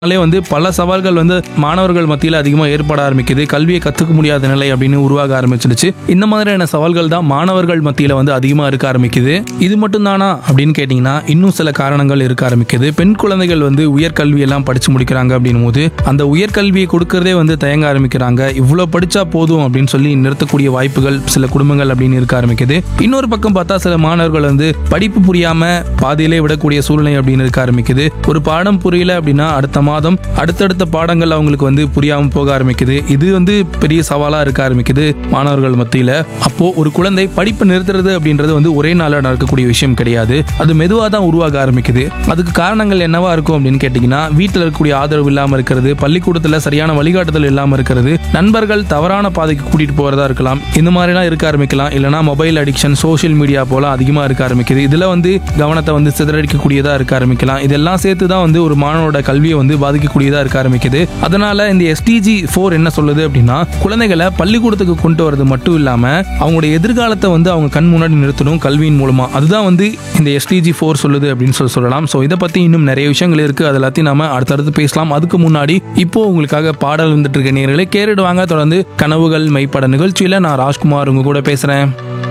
அதனாலே வந்து பல சவால்கள் வந்து மாணவர்கள் மத்தியில் அதிகமாக ஏற்பட ஆரம்பிக்குது கல்வியை கற்றுக்க முடியாத நிலை அப்படின்னு உருவாக ஆரம்பிச்சிடுச்சு இந்த மாதிரியான சவால்கள் தான் மாணவர்கள் மத்தியில் வந்து அதிகமாக இருக்க ஆரம்பிக்குது இது மட்டும் தானா அப்படின்னு கேட்டிங்கன்னா இன்னும் சில காரணங்கள் இருக்க ஆரம்பிக்குது பெண் குழந்தைகள் வந்து உயர்கல்வி எல்லாம் படிச்சு முடிக்கிறாங்க அப்படின்னும் போது அந்த உயர்கல்வியை கொடுக்கறதே வந்து தயங்க ஆரம்பிக்கிறாங்க இவ்வளோ படிச்சா போதும் அப்படின்னு சொல்லி நிறுத்தக்கூடிய வாய்ப்புகள் சில குடும்பங்கள் அப்படின்னு இருக்க ஆரம்பிக்குது இன்னொரு பக்கம் பார்த்தா சில மாணவர்கள் வந்து படிப்பு புரியாம பாதியிலே விடக்கூடிய சூழ்நிலை அப்படின்னு இருக்க ஆரம்பிக்குது ஒரு பாடம் புரியல அப்படின்னா அடுத்த மாதம் அடுத்தடுத்த பாடங்கள் அவங்களுக்கு வந்து புரியாம போக ஆரம்பிக்குது இது வந்து பெரிய சவாலா இருக்க ஆரம்பிக்குது மாணவர்கள் மத்தியில அப்போ ஒரு குழந்தை படிப்பு நிறுத்துறது அப்படின்றது வந்து ஒரே நாள்ல நடக்கக்கூடிய விஷயம் கிடையாது அது மெதுவா தான் உருவாக ஆரம்பிக்குது அதுக்கு காரணங்கள் என்னவா இருக்கும் அப்படின்னு கேட்டீங்கன்னா வீட்டில் இருக்கக்கூடிய ஆதரவு இல்லாம இருக்கிறது பள்ளிக்கூடத்துல சரியான வழிகாட்டுதல் இல்லாம இருக்கிறது நண்பர்கள் தவறான பாதைக்கு கூட்டிட்டு போறதா இருக்கலாம் இந்த மாதிரிலாம் இருக்க ஆரம்பிக்கலாம் இல்லைனா மொபைல் அடிக்ஷன் சோஷியல் மீடியா போல அதிகமா இருக்க ஆரம்பிக்குது இதுல வந்து கவனத்தை வந்து சிதறடிக்கக்கூடியதா இருக்க ஆரம்பிக்கலாம் இதெல்லாம் சேர்த்து தான் வந்து ஒரு மாணவனோட கல்வியை வந்து பாதிக்கக்கூடியதா இருக்க ஆரம்பிக்குது அதனால இந்த எஸ்டிஜி ஃபோர் என்ன சொல்லுது அப்படின்னா குழந்தைகளை பள்ளிக்கூடத்துக்கு கொண்டு வரது மட்டும் இல்லாம அவங்களுடைய எதிர்காலத்தை வந்து அவங்க கண் முன்னாடி நிறுத்தணும் கல்வியின் மூலமா அதுதான் வந்து இந்த எஸ்டிஜி ஃபோர் சொல்லுது அப்படின்னு சொல்லி சொல்லலாம் ஸோ இதை பத்தி இன்னும் நிறைய விஷயங்கள் இருக்கு அது எல்லாத்தையும் நாம அடுத்தடுத்து பேசலாம் அதுக்கு முன்னாடி இப்போ உங்களுக்காக பாடல் வந்துட்டு இருக்க நேர்களை கேட்டுடுவாங்க தொடர்ந்து கனவுகள் மெய்ப்பட நிகழ்ச்சியில நான் ராஜ்குமார் உங்க கூட பேசுறேன்